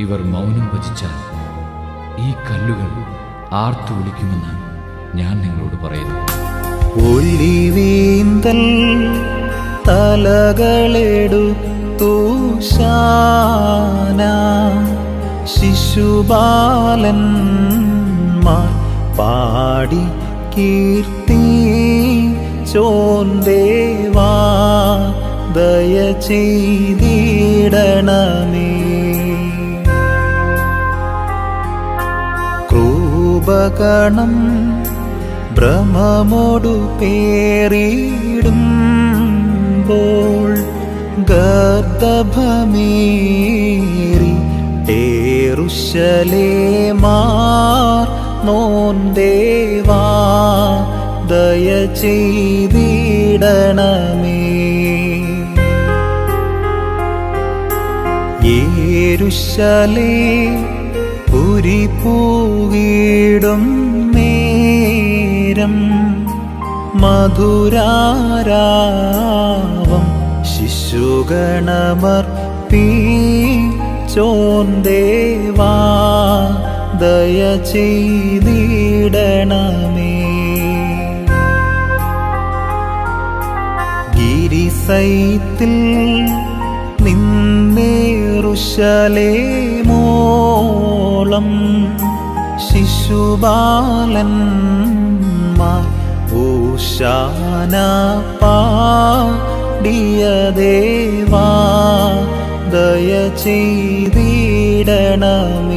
ഇവർ മൗനം ഭജിച്ചാൽ ഈ കല്ലുകൾ ആർത്തു വിളിക്കുമെന്ന് ഞാൻ നിങ്ങളോട് പറയുന്നു ഒലിവീന്തൽ തലകളെടുത്തു ശാന ശിശുബാലന്മാർ പാടി കീർത്തി ചോന്തേവാ ദയ ചെയ്തിടണമേ ക്രൂപകണം ഭ്രമമോടു പേറിടുമ്പോൾ ഗർദഭമേറി ഏറുശലേമാർ നോന്തേവാ ദയ ചെയ്തിടണമേ യേരുശലേ പുരി പൂവിടും നേരം മധുരാരാവം ശിശുഗണമർ പീ ചോന്തേവാ ദയ ചെയ്തിടണമേ ഗിരിസൈത്തിൽ നിന്നേറുശലേമോളം ശിശുബാലന്മാർ ഊശാന പാടിയ ദേവാ ദയ ചെയ്തിടണമേ